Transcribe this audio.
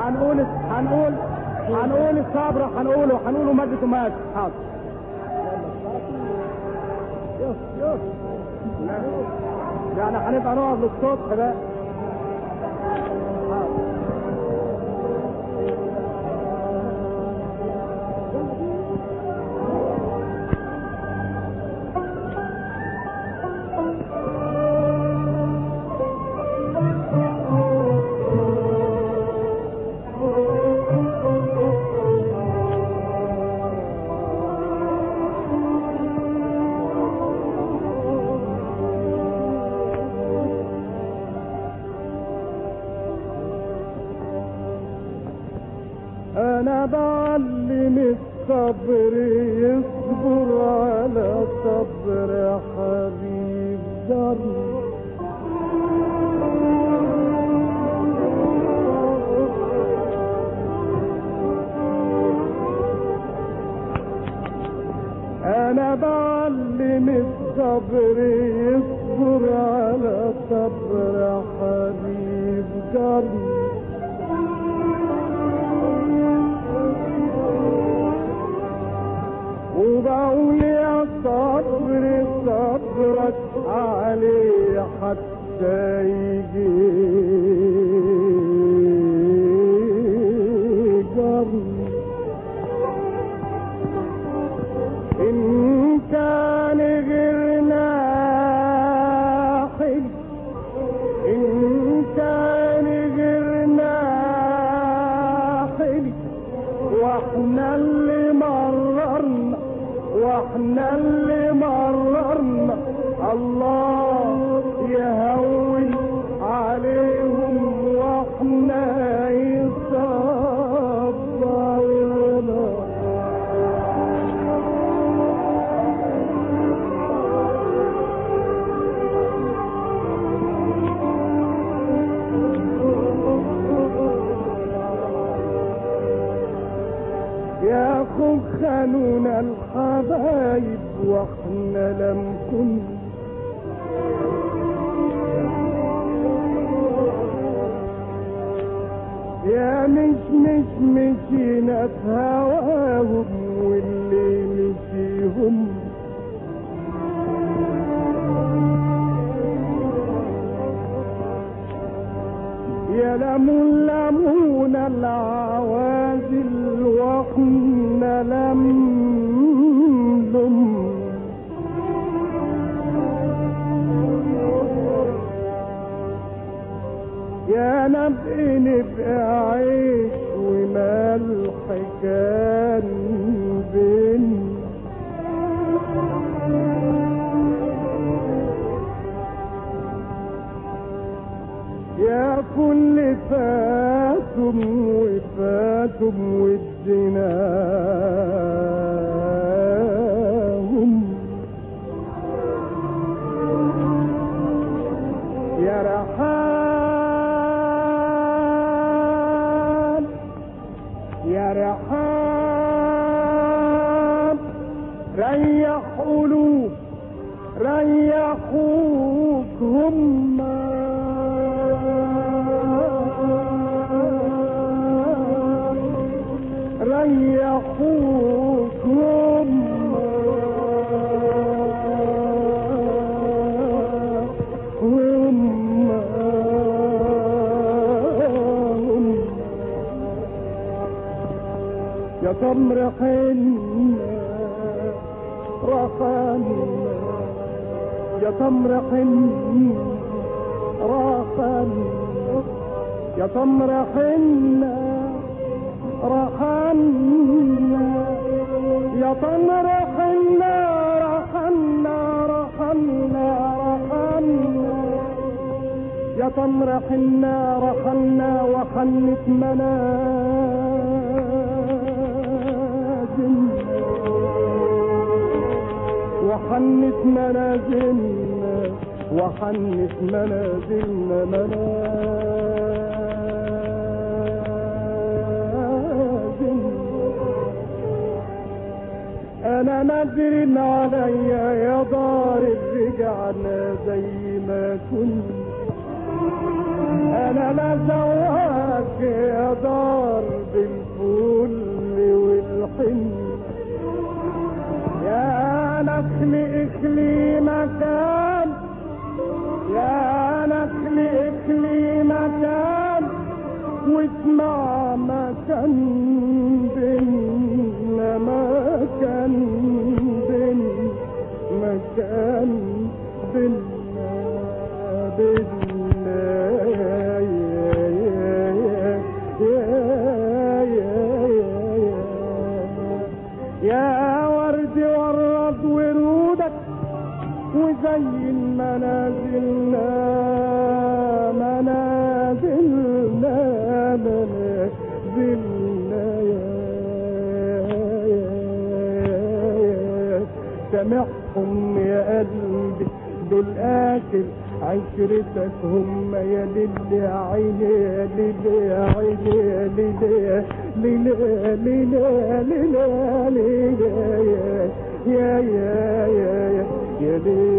هنقول هنقول هنقول الصبر هنقوله هنقوله مادة ومادة حاضر يوه يوه يعني هنبقى نقعد للصبح بقى انا بعلم الصبر يصبر على صبر حبيب درب انا بعلم الصبر يصبر على صبر حبيب درب وبقول يا صبر صبرك علي حتى يجي جري إن كان غيرنا حلو إن كان غيرنا حلو واحنا اللي مررنا واحنا اللي مررنا الله يهون عليهم واحنا يصبرنا يا اخو خانونا الحبايب واحنا لم كن يا مش مش مشينا في هواهم واللي مشيهم يا لمون لمون العوازل واحنا لم لم يا نبقي نبقى عيش وملح كان بين يا كل فاتم وفاتم ودناهم يا رحال يا رحال ريح قلوب ريحوك هم ريحوك هم هم هم يا تمر حنة رخانة يا تمر حنة رخانة يا تمر حنة رخانة يا تمر حنة رخانة رخانة رخانة يا تمر حنة رخنا وخنت منازل وحنت منازلنا وحنت منازلنا منازل انا نادر عليا يا دار رجعنا زي ما كنا انا لا زواك يا دار واسمع ما كان بينا ما كان بينا ما كان بينا بينا يا يا يا يا يا يا ورد ورد ورودك وزين منازلنا منازلنا منازلنا يا سامحهم يا قلبي دول اخر عشرتك هم يا ليل يا عيني يا ليل يا عيني يا ليل يا ليل يا ليل يا ليل يا ليل يا يا يا يا يا ليل